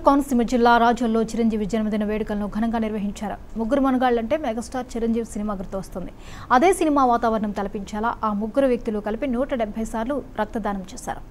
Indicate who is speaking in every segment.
Speaker 1: కోనసీమ జిల్లా రాజోల్లో చిరంజీవి జన్మదిన వేడుకలను ఘనంగా నిర్వహించారు ముగ్గురు మనగాళ్లంటే మెగాస్టార్ చిరంజీవి సినిమా గుర్తొస్తుంది అదే సినిమా వాతావరణం తలపించేలా ఆ ముగ్గురు వ్యక్తులు కలిపి నూట డెబ్బై సార్లు రక్తదానం చేశారు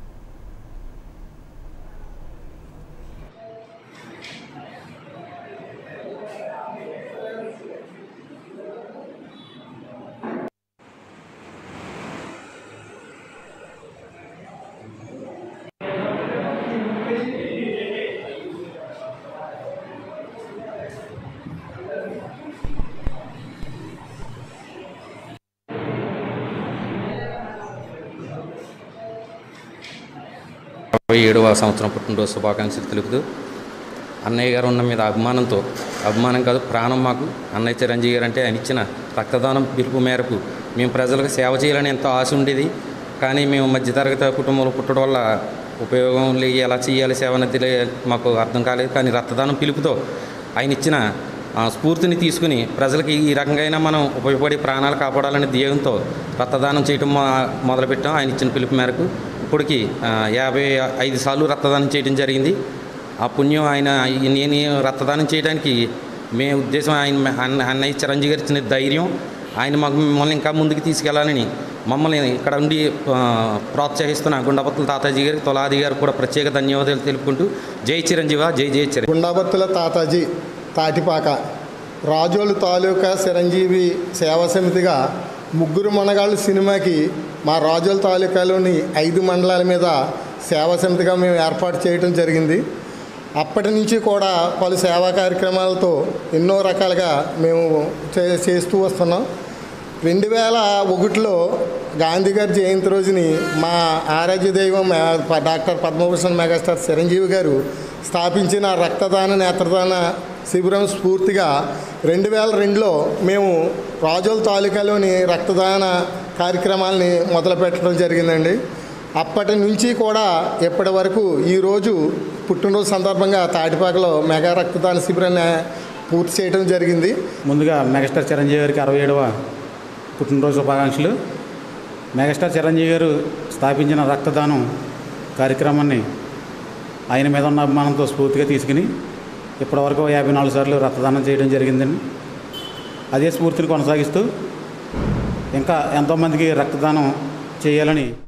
Speaker 2: అరవై ఏడవ సంవత్సరం పుట్టినరోజు శుభాకాంక్షలు తెలుపుతూ అన్నయ్య గారు ఉన్న మీద అభిమానంతో అభిమానం కాదు ప్రాణం మాకు అన్నయ్య చిరంజీవి గారు అంటే ఆయన ఇచ్చిన రక్తదానం పిలుపు మేరకు మేము ప్రజలకు సేవ చేయాలని ఎంతో ఆశ ఉండేది కానీ మేము మధ్యతరగతి కుటుంబంలో పుట్టడం వల్ల ఉపయోగం లే ఎలా చేయాలి సేవ అనేది లే- మాకు అర్థం కాలేదు కానీ రక్తదానం పిలుపుతో ఆయన ఇచ్చిన ఆ, స్ఫూర్తిని తీసుకుని ప్రజలకి ఈ రకంగా మనం ఉపయోగపడి ప్రాణాలు కాపాడాలనే ధ్యేయంతో రక్తదానం చేయడం మొ- మొదలుపెట్టాం ఆయన ఇచ్చిన పిలుపు మేరకు ఇప్పటికి ఆ, యాభై ఐదు సార్లు రక్తదానం చేయడం జరిగింది ఆ పుణ్యం ఆయన ఈ- నేను రక్తదానం చేయడానికి మే ఉద్దేశం ఆయన అన్న- అన్నయ్య చిరంజీవి గారు ఇచ్చిన ధైర్యం ఆయన మాకు మిమ్మల్ని ఇంకా ముందుకు తీసుకెళ్లాలని మమ్మల్ని ఇక్కడ ఉండి ఆ, ప్రోత్సహిస్తున్న గుండపత్తుల తాతాజీ గారికి తొలాది గారికి కూడా ప్రత్యేక ధన్యవాదాలు తెలుపుకుంటూ జై చిరంజీవ జై జై చిరంజీవి
Speaker 3: గుండాబత్తుల తాతాజీ తాటిపాక రాజోలు తాలూకా చిరంజీవి సేవా సమితిగా ముగ్గురు మనగాళ్ళు సినిమాకి మా రాజోలు తాలూకాలోని ఐదు మండలాల మీద సేవా సమితిగా మేము ఏర్పాటు చేయడం జరిగింది అప్పటి నుంచి కూడా పలు సేవా కార్యక్రమాలతో ఎన్నో రకాలుగా మేము చే- చేస్తూ వస్తున్నాం రెండు వేల ఒకటిలో గాంధీ గారి జయంతి రోజుని మా ఆరాధ్య దైవం మే- ప- డాక్టర్ పద్మభూషణ్ మెగాస్టార్ చిరంజీవి గారు స్థాపించిన రక్తదాన నేత్రదాన శిబిరం స్ఫూర్తిగా రెండు వేల రెండులో మేము రాజోల్ తాలూకాలోని రక్తదాన కార్యక్రమాలని మొదలుపెట్టడం జరిగిందండి అప్పటి నుంచి కూడా ఇప్పటి వరకు ఈరోజు పుట్టినరోజు సందర్భంగా తాటిపాకలో మెగా రక్తదాన శిబిరాన్ని పూర్తి చేయడం జరిగింది
Speaker 4: ముందుగా మెగాస్టార్ చిరంజీవి గారికి అరవై ఏడవ పుట్టినరోజు శుభాకాంక్షలు మెగాస్టార్ చిరంజీవి గారు స్థాపించిన రక్తదానం కార్యక్రమాన్ని ఆయన మీద ఉన్న అభిమానంతో స్ఫూర్తిగా తీసుకుని ఇప్పటివరకు యాభై నాలుగు సార్లు రక్తదానం చేయడం జరిగిందండి అదే స్ఫూర్తిని కొనసాగిస్తూ ఇంకా ఎంతోమందికి రక్తదానం చేయాలని